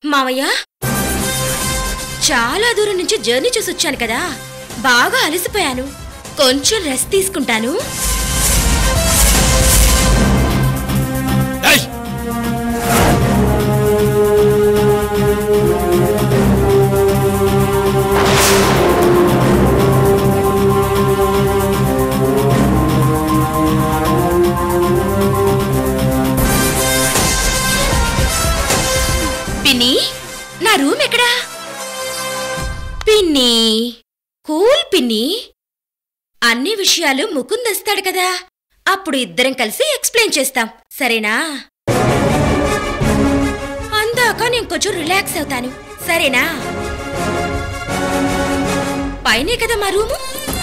మావయ్య చాలా దూరం నుంచి జర్నీ చూసి వచ్చాను కదా బాగా అలసిపోయాను కొంచెం రెస్ట్ తీసుకుంటాను ఏయ్! పిన్ని నా రూమ్ ఎక్కడా పిన్ని కూల్ పిన్ని అన్ని విషయాలు ముకుందొస్తాడు కదా అప్పుడు ఇద్దరం కలిసి ఎక్స్ప్లెయిన్ చేస్తాం సరేనా అందాక నేను కొంచెం రిలాక్స్ అవుతాను సరేనా పైనే కదా మా రూము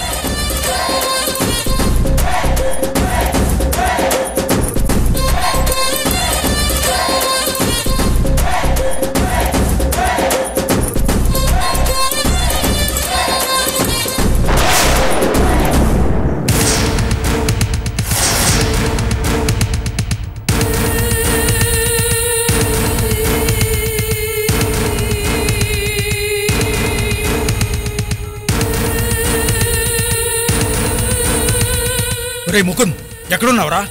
ఒరే ముకుంద్ ఎక్కడున్నావురా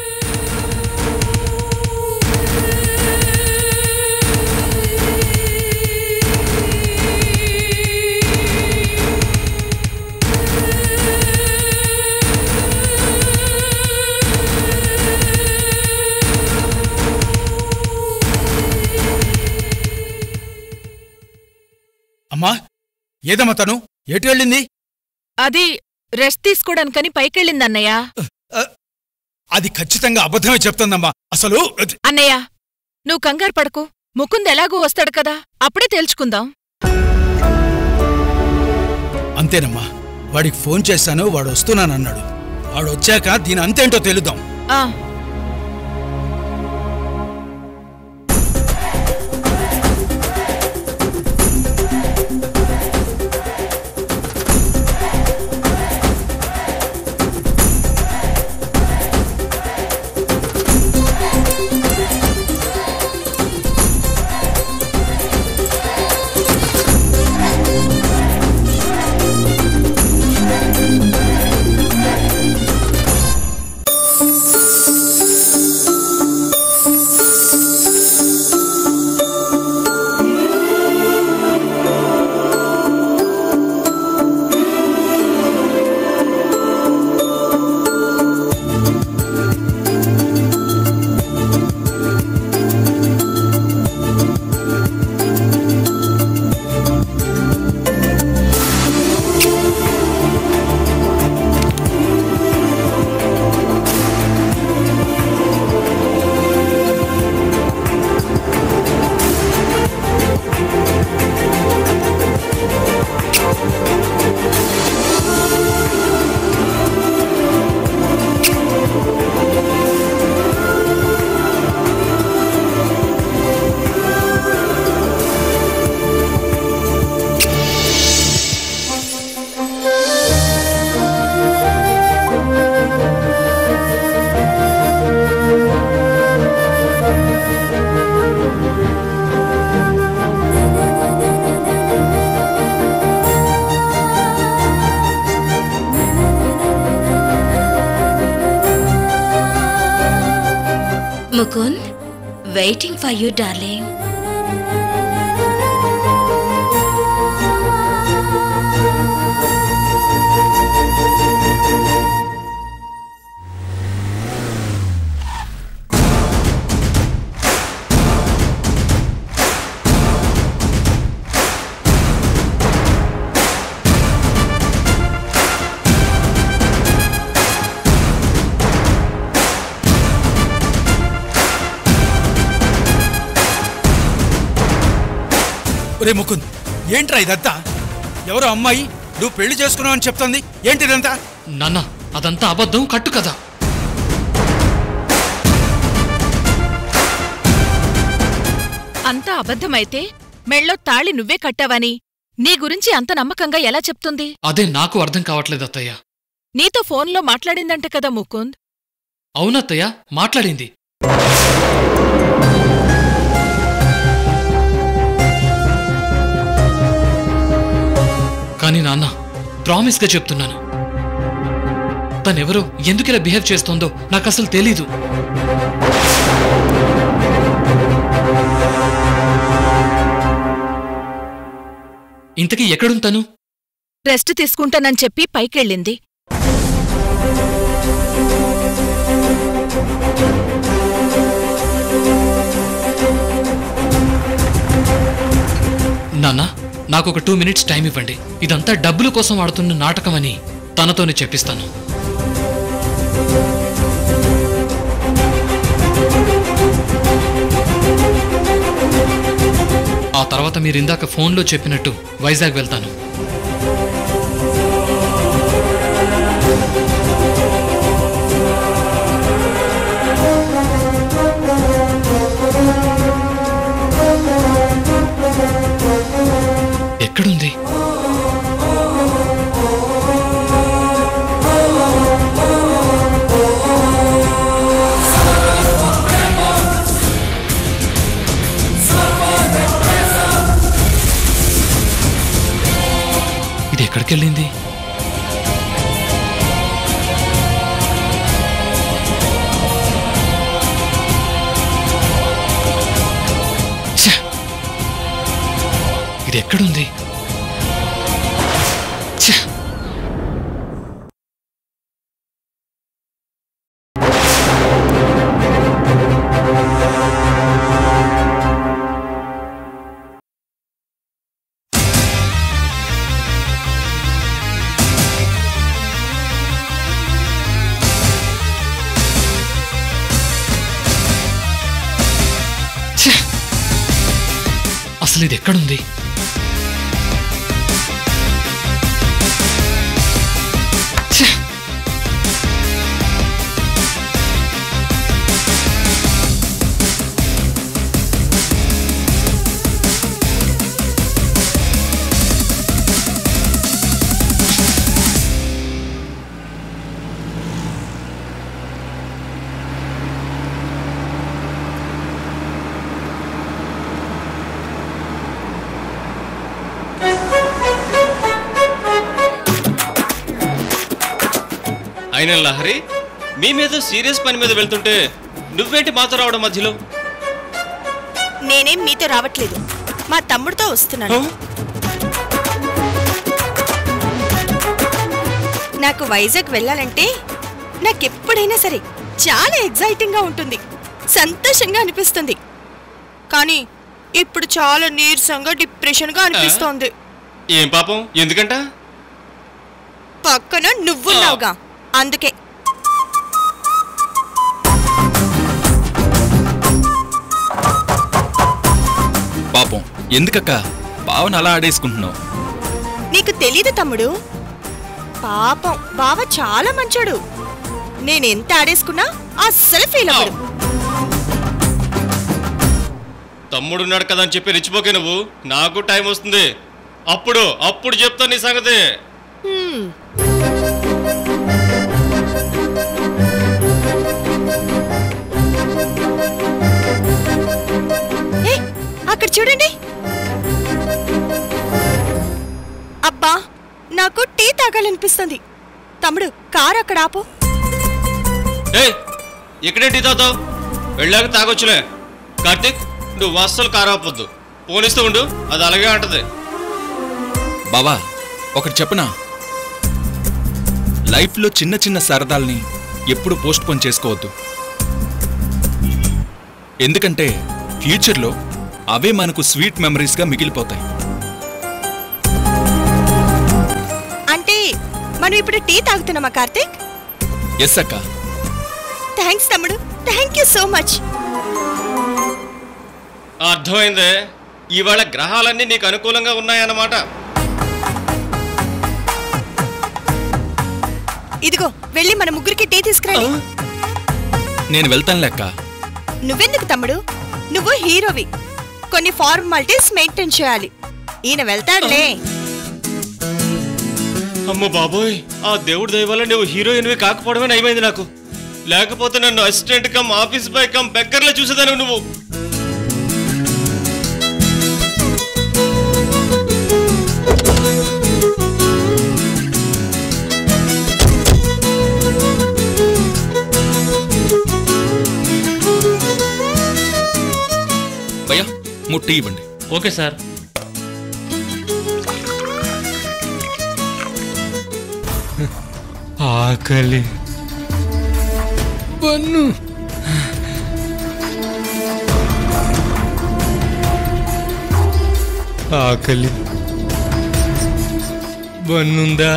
అమ్మా ఏదమ్మా తను ఎటు వెళ్ళింది అది రెస్ట్ తీసుకోవడానికని పైకెళ్ళిందన్నయ్య అది ఖచ్చితంగా అబద్ధమే చెప్తుందమ్మా అసలు అది- అన్నయ్య నువ్వు కంగారు పడకు ముకుంద్ ఎలాగూ వస్తాడు కదా అప్పుడే తేల్చుకుందాం అంతేనమ్మా వాడికి ఫోన్ చేశాను వాడు వస్తున్నానన్నాడు వాడు వచ్చాక దీని అంతేంటో తెలుద్దాం ఆ Mukund waiting for you darling ఒరే ముకుంద్ ఏంట్రా ఇదంతా ఎవరో అమ్మాయి నువ్వు పెళ్లి చేసుకున్నావు అని చెప్తుంది ఏంటిదంతా నాన్న అదంతా అబద్ధం కట్టు కదా అంతా అబద్ధమైతే మెళ్ళో తాళి నువ్వే కట్టావని నీ గురించి అంత నమ్మకంగా ఎలా చెప్తుంది అదే నాకు అర్థం కావట్లేదు అత్తయ్య నీతో ఫోన్లో మాట్లాడిందంట కదా ముకుంద్ అవునత్తయ్య మాట్లాడింది కానీ నాన్న ప్రామిస్గా చెప్తున్నాను తనెవరో ఎందుకు ఇలా బిహేవ్ చేస్తోందో నాకు అసలు తెలీదు ఇంతకీ ఎక్కడుంటాను రెస్ట్ తీసుకుంటానని చెప్పి పైకెళ్ళింది నాన్న నాకు ఒక టూ మినిట్స్ టైం ఇవ్వండి ఇదంతా డబ్బుల కోసం ఆడుతున్న నాటకం అని తనతోనే చెప్పిస్తాను ఆ తర్వాత మీరు ఇందాక ఫోన్లో చెప్పినట్టు వైజాగ్ వెళ్తాను ఎక్కడుంది ఇది ఎక్కడికెళ్ళింది ఛ! ఇది ఎక్కడుంది ఛ! ఛ! అసలు ఇది ఎక్కడుంది ఛ! అయిన లహరి మీ మీద సీరియస్ పని మీద వెళ్తుంటే నువ్వేంటి మాతో రావడం మధ్యలో నేనేం మీతో రావట్లేదు మా తమ్ముడితో వస్తున్నాను హ? నాకు వైజాగ్ వెళ్ళాలంటే నాకెప్పుడైనా సరే చాలా ఎగ్జైటింగ్ గా ఉంటుంది సంతోషంగా అనిపిస్తుంది కానీ ఇప్పుడు చాలా నీరసంగా డిప్రెషన్ గా అనిపిస్తోంది ఏం పాపం ఎందుకంట పక్కన నువ్వున్నావుగా అందుకే పాపం ఎందుకక్క బావను అలా ఆడేసుకుంటున్నావు నీకు తెలీదు తమ్ముడు పాపం బావ చాలా మంచోడు నేనెంత ఆడేసుకున్నా అస్సలు ఫీల్ అవ్వడు తమ్ముడున్నాడు కదా అని చెప్పి రెచ్చిపోకే నువ్వు నాకు టైం వస్తుంది అప్పుడు అప్పుడు చెప్తా నీ సంగతి హ్మ్. ఏ, అక్కడ చూడండి అబ్బా నాకు టీ తాగాలనిపిస్తుంది తమ్ముడు కారు అక్కడ ఆపు ఏయ్ ఇక్కడేంటి తాతావు వెళ్ళాక తాగొచ్చులే కార్తీక్ నువ్వు అస్సలు కారాపొద్దు పోనిస్తూ ఉండు అది అలాగే అంటది బావా ఒకటి చెప్పనా లైఫ్లో చిన్న చిన్న సరదాల్ని ఎప్పుడు పోస్ట్ పోన్ చేసుకోవద్దు ఎందుకంటే ఫ్యూచర్లో అవే మనకు స్వీట్ మెమరీస్గా మిగిలిపోతాయి అంటే మనం ఇప్పుడు టీ తాగుతున్నామా కార్తీక్ ఎస్ అక్క థ్యాంక్స్ తమ్ముడు థ్యాంక్ యూ సో మచ్ అర్థమైందే ఇవాళ గ్రహాలన్నీ నీకు అనుకూలంగా ఉన్నాయన్నమాట ఇదిగో వెళ్ళి మన ముగ్గురికి టీ తీసుకురండి నేను వెళ్తాను లెక్క నువ్వెందుకు తమ్ముడు నువ్వు హీరోవి కొన్ని ఫార్మాలిటీస్ మెయింటైన్ చేయాలి ఈయన వెళ్తాడులే అమ్మ బాబోయ్ ఆ దేవుడి దయ వల్ల నువ్వు హీరోయిన్వి కాకపోవడమే నయమైంది నాకు లేకపోతే నన్ను assistant come office boy come బెక్కర్లో చూసేదాను నువ్వు ముట్టి ఇవ్వండి ఓకే సార్ ఆకలి బన్ను ఆకలి బన్నుందా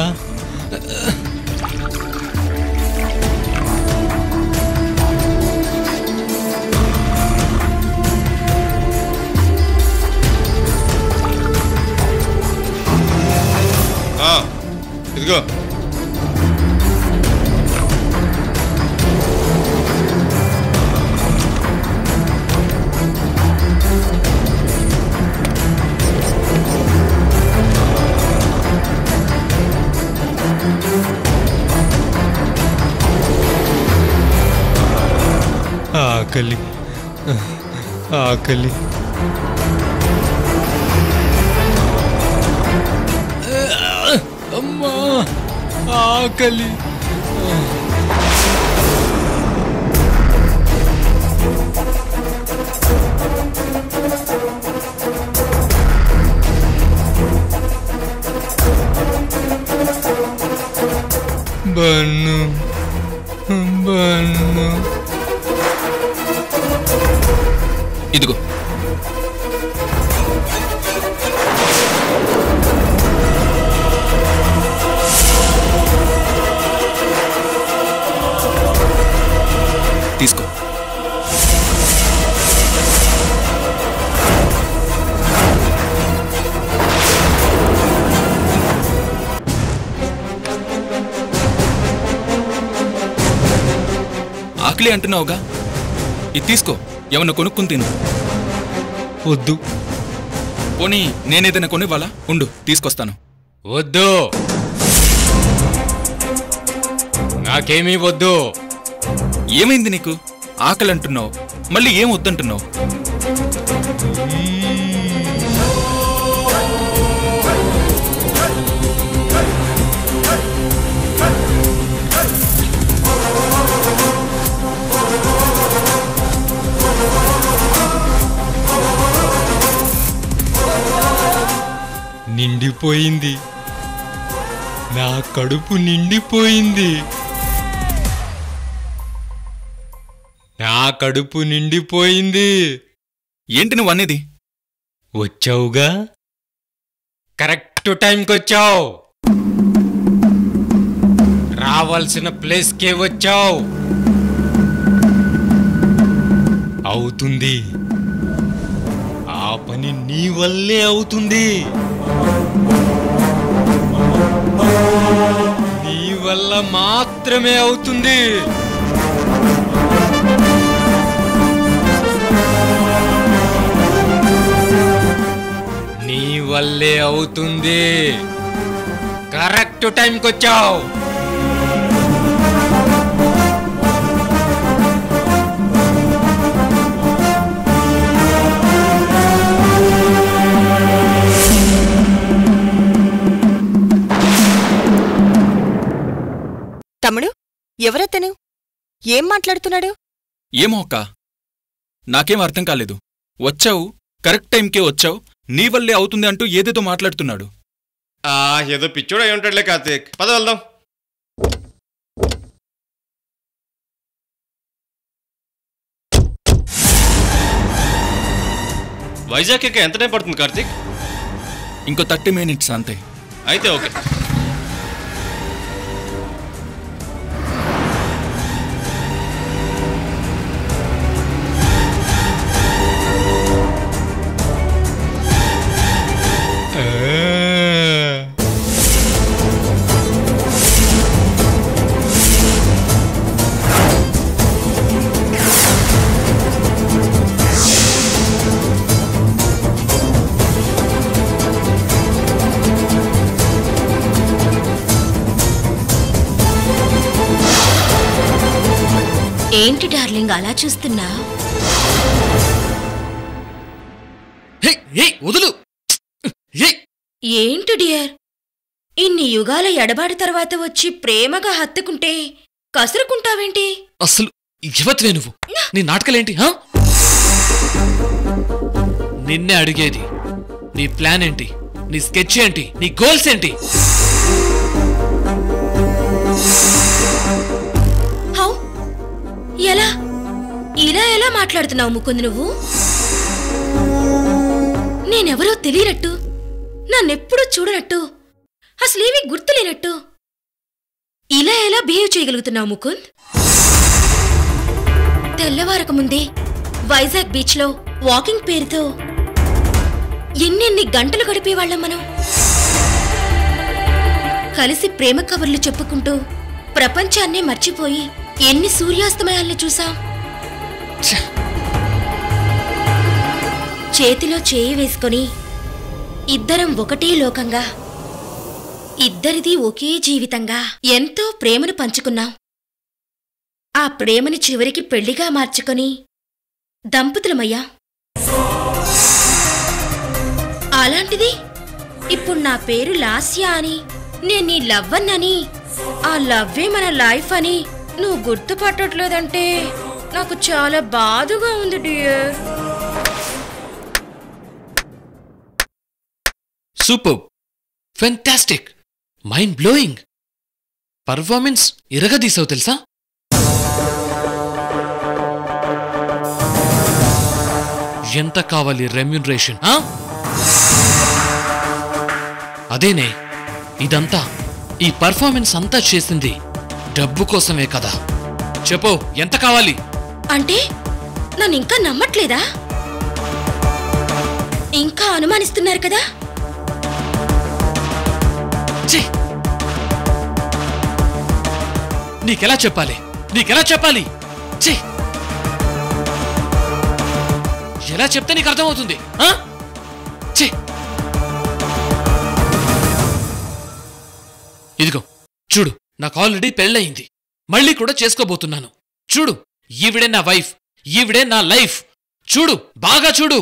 ఆ, ఇదిగో ఆకలి ఆకలి అమ్మా ఆకలి బన్ను బన్ను ఇదిగో తీసుకో ఆకలి అంటున్నావుగా ఇది తీసుకో ఏమన్నా కొనుక్కుని తిను వద్దు పోనీ నేనేదైనా కొనివ్వాలా ఉండు తీసుకొస్తాను వద్దు నాకేమీ వద్దు ఏమైంది నీకు ఆకలి అంటున్నావు మళ్ళీ ఏం వద్దంటున్నావు నిండిపోయింది నా కడుపు నిండిపోయింది నా కడుపు నిండిపోయింది ఏంటి నువ్వు అనేది వచ్చావుగా కరెక్ట్ టైంకి వచ్చావు రావాల్సిన ప్లేస్కే వచ్చావు అవుతుంది ఆ పని నీ వల్లే అవుతుంది నీ వల్ల మాత్రమే అవుతుంది నీ వల్లే అవుతుంది కరెక్ట్ టైంకి వచ్చావు తమ్ముడు ఎవరతను ఏం మాట్లాడుతున్నాడు ఏమో అక్క నాకేం అర్థం కాలేదు వచ్చావు కరెక్ట్ టైంకే వచ్చావు నీ వల్లే అవుతుంది అంటూ ఏదేదో మాట్లాడుతున్నాడు ఆ ఏదో పిచ్చోడు అయి ఉంటాడులే కార్తీక్ పద వెళ్దాం వైజాగ్ ఎక్క ఎంత టైం పడుతుంది కార్తీక్ ఇంకో థర్టీ మినిట్స్ అంతే అయితే ఓకే ఆ. ఏంటి డార్లింగ్ అలా చూస్తున్నా హే హే వదులు హే ఏంటి డియర్ ఇన్ని యుగాల ఎడబాటు తర్వాత వచ్చి ప్రేమగా హత్తుకుంటే కసురుకుంటావేంటి అసలు ఇవ్వత్వే నువ్వు నీ నాటకాలేంటి హా నిన్నే అడిగేది నీ ప్లాన్ ఏంటి నీ స్కెచ్ ఏంటి నీ గోల్స్ ఏంటి హౌ ఎలా ఇలా ఎలా మాట్లాడుతున్నావు ముకుంద్ నువ్వు నేనెవరో తెలియనట్టు నన్నెప్పుడూ చూడనట్టు అసలేమీ గుర్తులేనట్టు ఇలా ఎలా బిహేవ్ చేయగలుగుతున్నావు ముకుంద్ తెల్లవారక ముందే వైజాగ్ బీచ్లో వాకింగ్ పేరుతో ఎన్నెన్ని గంటలు గడిపేవాళ్ళం మనం కలిసి ప్రేమ కబుర్లు చెప్పుకుంటూ ప్రపంచాన్నే మర్చిపోయి ఎన్ని సూర్యాస్తమయాల్ని చూసాం ఛ! చేతిలో చేయి వేసుకొని ఇద్దరం ఒకటే లోకంగా ఇద్దరిది ఒకే జీవితంగా ఎంతో ప్రేమను పంచుకున్నాం ఆ ప్రేమని చివరికి పెళ్లిగా మార్చుకొని దంపతులమయ్యా అలాంటిది ఇప్పుడు నా పేరు లాస్య అని నేను నీ లవ్ అన్నని ఆ లవ్వే మన లైఫ్ అని నువ్వు గుర్తుపట్టట్లేదంటే నాకు చాలా బాధగా ఉంది dear super fantastic mind blowing performance ఇరగదీసావు తెలుసా ఎంత కావాలి రెమ్యునరేషన్ అదేనే ఇదంతా ఈ పర్ఫార్మెన్స్ అంతా చేసింది డబ్బు కోసమే కదా చెప్పు ఎంత కావాలి అంటే నన్ను ఇంకా నమ్మట్లేదా ఇంకా అనుమానిస్తున్నారు కదా ఛీ! నీకెలా చెప్పాలి నీకెలా చెప్పాలి ఛీ! ఎలా చెప్తే నీకు అర్థమవుతుంది ఆ? ఛీ! ఇదిగో చూడు నాకు ఆల్రెడీ పెళ్ళయింది మళ్ళీ కూడా చేసుకోబోతున్నాను చూడు ఈవిడే నా వైఫ్ ఈవిడే నా లైఫ్ చూడు బాగా చూడు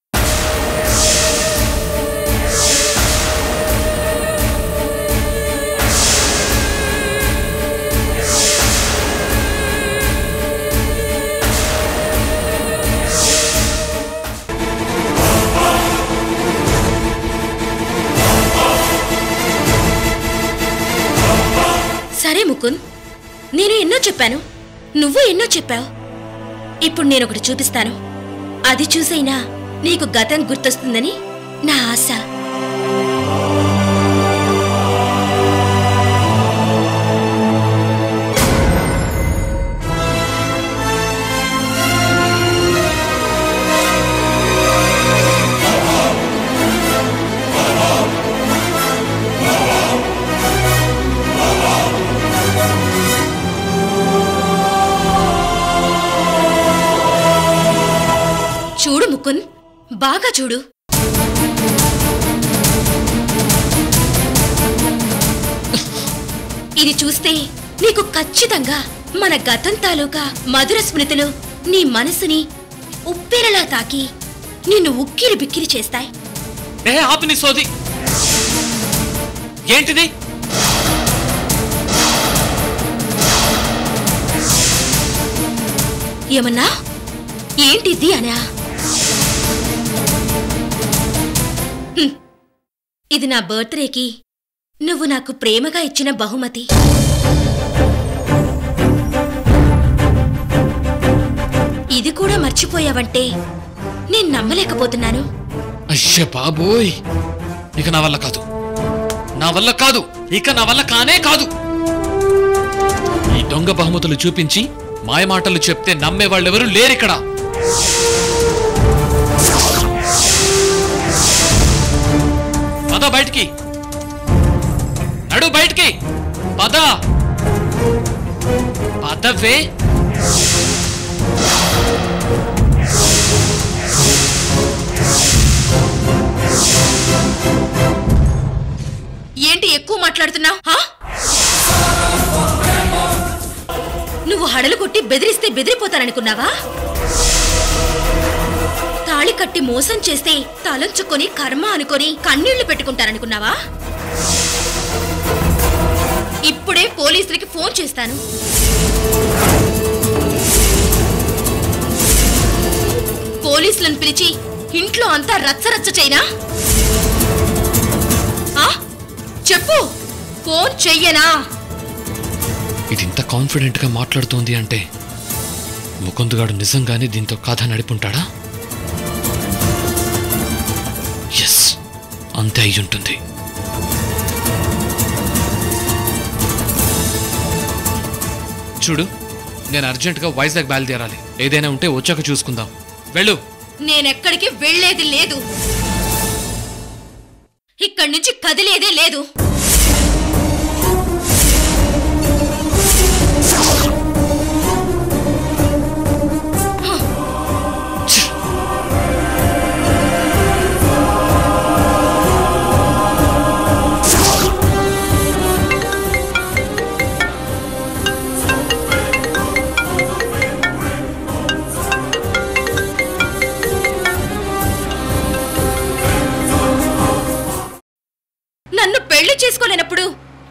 సరే ముకుంద్ నేను ఎన్నో చెప్పాను నువ్వు ఎన్నో చెప్పావు ఇప్పుడు నేను ఒకటి చూపిస్తాను అది చూసైనా నీకు గతం గుర్తొస్తుందని నా ఆశ చూడు ముకుంద్ బాగా చూడు ఇది చూస్తే నీకు ఖచ్చితంగా మన గతం తాలూకా మధుర స్మృతులు నీ మనసుని ఉప్పెరలా తాకి నిన్ను ఉక్కిరి బిక్కిరి చేస్తాయి ఏ ఆపు నీ సోది ఏంటిది ఏమన్నా ఏంటిది అనా హ్మ్. ఇది నా బర్త్డేకి నువ్వు నాకు ప్రేమగా ఇచ్చిన బహుమతి ఇది కూడా మర్చిపోయావంటే నేను నమ్మలేకపోతున్నాను అయ్య బాబోయ్ ఇక నా వల్ల కాదు నా వల్ల కాదు ఇక నా వల్ల కానే కాదు ఈ దొంగ బహుమతులు చూపించి మాయమాటలు చెప్తే నమ్మే వాళ్ళెవరూ లేరిక్కడ పద బయటికి నడు బయటికి పద పదవే ఏంటి ఎక్కువ మాట్లాడుతున్నావు నువ్వు హడలు కొట్టి బెదిరిస్తే బెదిరిపోతాననుకున్నావా తాళి కట్టి మోసం చేస్తే తలంచుకొని కర్మ అనుకొని కన్నీళ్లు పెట్టుకుంటారనుకున్నావా ఇప్పుడే పోలీసులకి ఫోన్ చేస్తాను పోలీసులను పిలిచి ఇంట్లో అంతా రచ్చరచ్చ చైనా ఆ? చెప్పు ఫోన్ చెయ్యనా ఇది ఇంత కాన్ఫిడెంట్ గా మాట్లాడుతోంది అంటే ముకుందుగాడు నిజంగానే దీంతో కథ నడిపుంటాడా ఎస్ అంతే అయి ఉంటుంది చూడు నేను అర్జెంటుగా వైజాగ్ బయలుదేరాలి ఏదైనా ఉంటే వచ్చాక చూసుకుందాం వెళ్ళు నేనెక్కడికి వెళ్ళేది లేదు ఇక్కడి నుంచి కదిలేదే లేదు నన్ను పెళ్లి చేసుకోలేనప్పుడు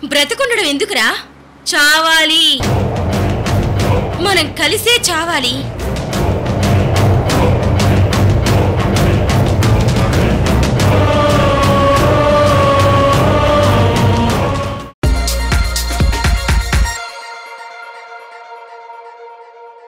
బ్రతికుండడం ఎందుకురా చావాలి మనం కలిసే చావాలి